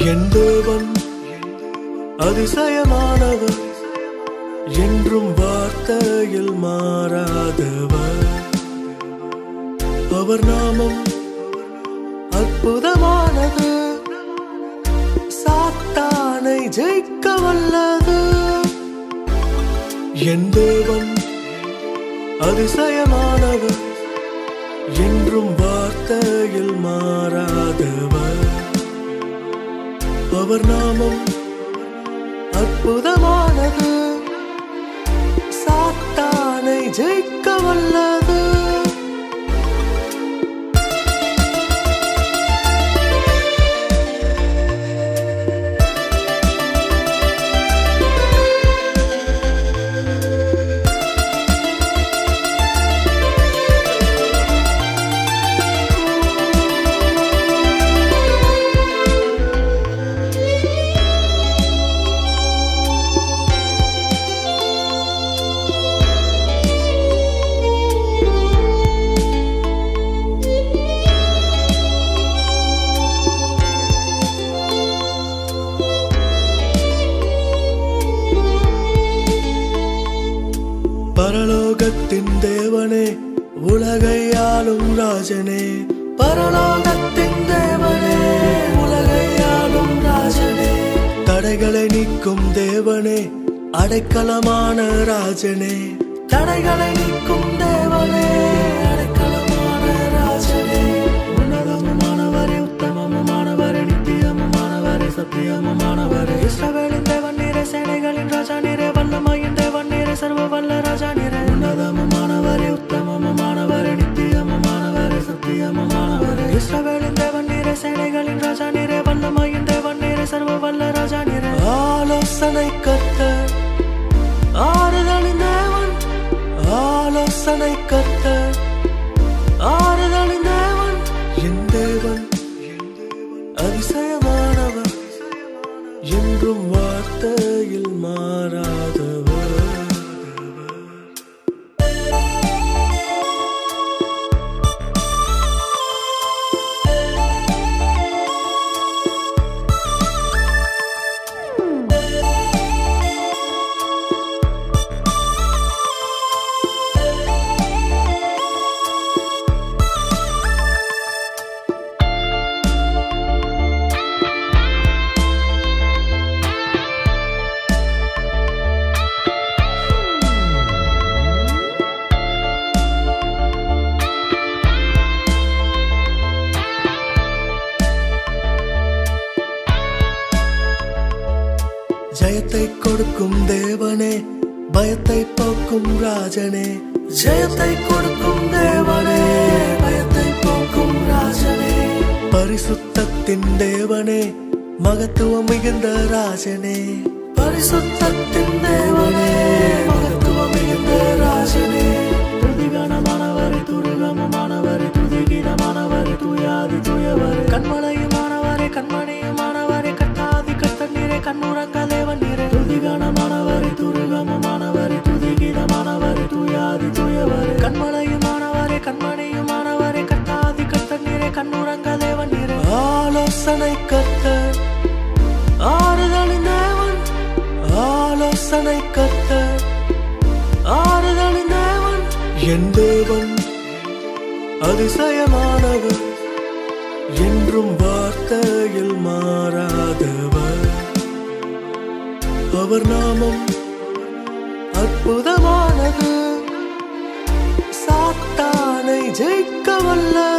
என் தேவன் அதிசயமானவர் என்றும் வார்த்தையில் மாறாதவர் அவர் நாமம் அற்புதமானது சாத்தானை ஜெயிக்க வல்லது என் தேவன் அதிசயமானவர் என்றும் வார்த்தையில் மாறாதவர் அவர் நாமம் அற்புதமானது சாத்தானை ஜெயிக்க வல்லது பரலோகத்தின் தேவனே உலகை ஆளும் ராஜனே பரலோகத்தின் தேவனே உலகை ஆளும் ராஜனே தடைகளை நீக்கும் தேவனே அடைக்கலமான ராஜனே தடைகளை நீக்கும் தேவனே அடைக்கலமான ராஜனே உன்னதமுமானவரே உத்தமமுமானவரே நித்தியமுமானவரே சத்தியமுமானவரே இஸ்ரவேலின் தேவன் நீரே சேனைகளின் ராஜா நீரே வல்லமையின் தேவன் நீரே சர்வ வல்ல ராஜா நீரே உன்னதமுமானவரே உத்தமமுமானவரே நித்தியமுமானவரே சத்தியமுமானவரே இஸ்ரவேலின் தேவன் நீரே சேனைகளின் ராஜா நீரே வல்லமையின் தேவன் நீரே சர்வ வல்ல ராஜா நீரே ஆலோசனை கர்த்தர் ஆறுதலின் தேவன் ஆலோசனை கர்த்தர் ஆறுதலின் தேவன் என் தேவன் அதிசயமானவர் என்றும் வார்த்தையில் மாறாதவர் ஜெயத்தை கொடுக்கும் தேவனே பயத்தை போக்கும் ராஜனே ஜெயத்தை கொடுக்கும் தேவனே பயத்தை போக்கும் ராஜனே பரிசுத்தத்தின் தேவனே மகத்துவம் மிகுந்த ராஜனே பரிசுத்தத்தின் தேவனே மகத்துவம் மிகுந்த ராஜனே துதிகணமானவரே துருகமமானவரே துதிகீனமானவரே துயாதி துயவரே கண்மலையுமானவரே கண்மணியுமானவரே கட்டாதி கட்டர் நீரே கண்ணுறங்க தேவன் நீரே துதிகணமானவரே துருகமமானவரே துதிகீனமானவரே துயாதி துயவரே கண்மலையுமானவரே கண்மணியுமானவரே கட்டாதி கட்டர் நீரே கண்ணுறங்க தேவன் நீரே ஆலோசனை கர்த்தர் ஆறுதலின் தேவன் ஆலோசனை கர்த்தர் ஆறுதலின் தேவன் என் தேவன் அதிசயமானவர் என்றும் வார்த்தையில் மாறாதவர் அவர் நாமம் அற்புதமானது சாத்தானை ஜெயிக்க வல்ல